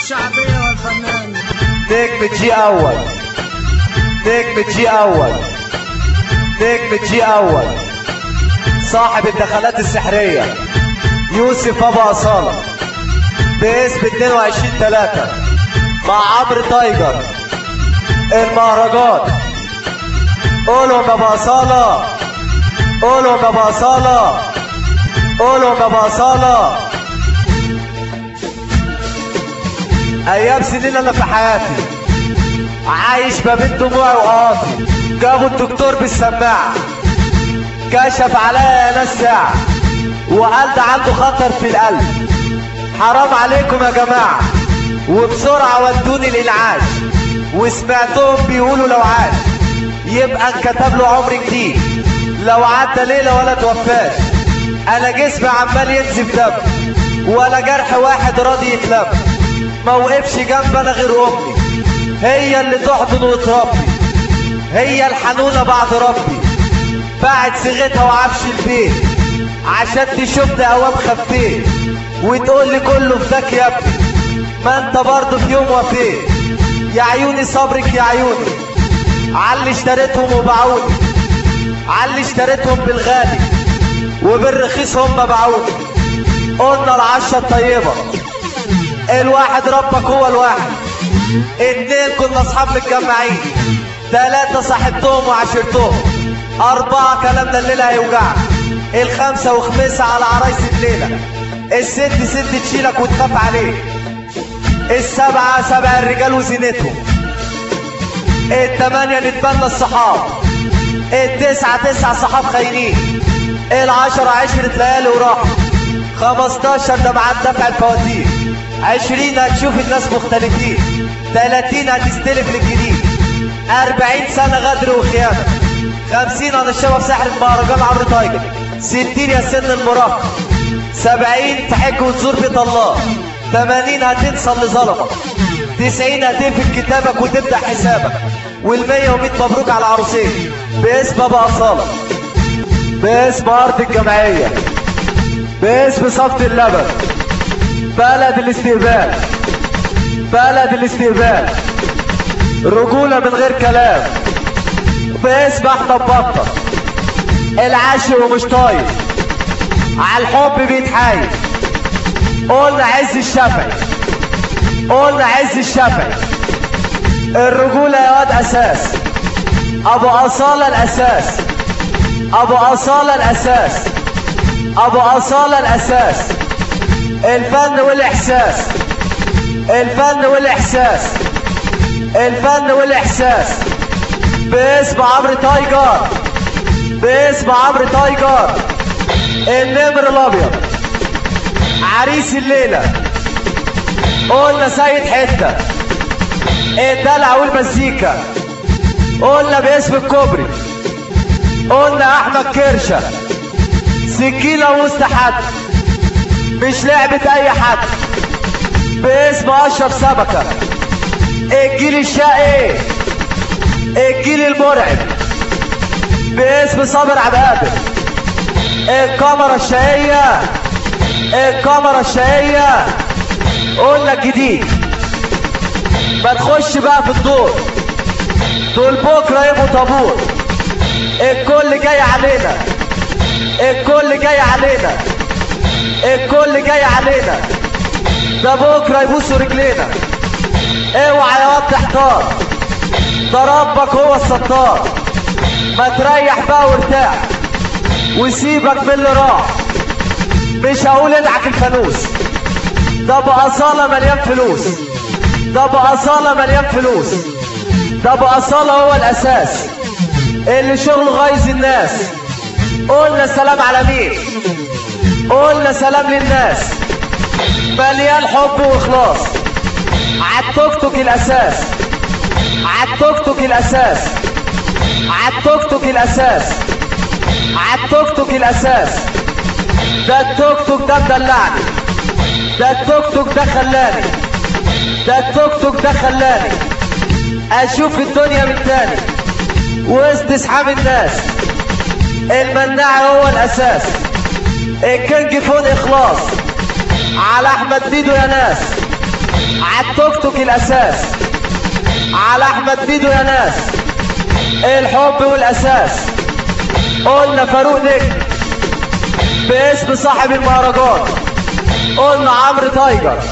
الشعبية والفنان نجم جي اول نجم جي اول نجم جي اول صاحب الدخلات السحرية يوسف ابو اصالة باسم 22 3 مع عمرو تايجر المهرجان قولوا يا ابو اصالة قولوا يا ابو اصالة قولوا يا ابو اصالة ايام سنين انا في حياتي عايش ما بين دموعي وقاطي جابوا الدكتور بالسماعة كشف عليا يا ناس ساعة وقال ده عنده خطر في القلب حرام عليكم يا جماعة وبسرعة ودوني الإنعاش وسمعتهم بيقولوا لو عاش يبقى انكتب له عمر جديد لو عدى ليلة ولا توفاش أنا جسمي عمال ينزف دم ولا جرح واحد راضي يتلم ما وقفش جنب أنا غير أمي هي اللي تحضن وتربي هي الحنونة بعد ربي باعت صيغتها وعفش البيت عشان تشوفني اوام خفيت وتقول لي كله فداك يا ابني ما انت برضه في يوم وفيت يا عيوني صبرك يا عيوني علي اشتريتهم وباعوني علي اشتريتهم بالغالي وبالرخيص هم باعوني قلنا العشرة الطيبة الواحد ربك هو الواحد اتنين كنا اصحاب متجمعين تلاتة صاحبتهم وعشرتهم أربعة كلامنا الليلة هيوجعك الخمسة وخمسة على عرايس الليلة الست ست تشيلك وتخاف عليك السبعة سبع الرجال وزينتهم التمانية نتبنى الصحاب التسعة تسعة صحاب خاينين العشرة عشرة ليالي وراحة خمستاشر ده معاد دفع الفواتير عشرين هتشوف الناس مختلفين تلاتين هتستلف للجديد أربعين سنة غدر وخيانة خمسين أنا الشباب ساحر المهرجان عمرو تايجر ستين يا سن المراهقة سبعين تحج وتزور بيت الله تمانين هتنسى اللي ظلمك تسعين هتقفل كتابك وتبدأ حسابك والمية ومية مبروك على العروسين باسم أبو أصالة باسم أرض الجمعية باسم صفت اللبن بلد الاستقبال بلد الاستقبال رجولة من غير كلام باسم احمد بطة العاشق ومش طايق على الحب بيتحايل قلنا عز الشافعي قلنا عز الشافعي الرجولة يا واد اساس ابو اصالة الاساس ابو اصالة الاساس ابو اصالة الاساس الفن والاحساس الفن والاحساس الفن والاحساس باسم عمرو تايجر باسم عمرو تايجر النمر الابيض عريس الليله قلنا سيد حته الدلع والمزيكا قلنا باسم الكوبري قلنا احمد كرشه سكينه وسط حد مش لعبه اي حد باسم اشرف سمكه الجيل الشقي الجيل المرعب باسم صابر عبد القادر الكاميرا الشقية الكاميرا الشقية قلنا الجديد ما تخش بقى في الدور دول بكرة يبقوا طابور الكل جاي علينا الكل جاي علينا الكل جاي علينا ده بكرة يبوسوا رجلينا اوعى يا واد تحتار ده ربك هو الستار ما تريح بقى وارتاح وسيبك من اللي راح مش هقول ادعك الفانوس ده بأصالة مليان فلوس ده بأصالة مليان فلوس ده بأصالة هو الأساس اللي شغله غايز الناس قلنا سلام على مين قلنا سلام للناس مليان حب واخلاص عالتوك توك الاساس عالتوك توك الاساس عالتوك توك الاساس عالتوك توك الاساس ده التوك توك ده مدلعني ده التوك توك ده خلاني ده التوك توك ده خلاني اشوف الدنيا من تاني وسط اصحاب الناس المناع هو الاساس الكينج فون اخلاص على احمد ديدو يا ناس على عالتوك توك الاساس على احمد بيدو يا ناس الحب والاساس قلنا فاروق نجم باسم صاحب المهرجان قلنا عمرو تايجر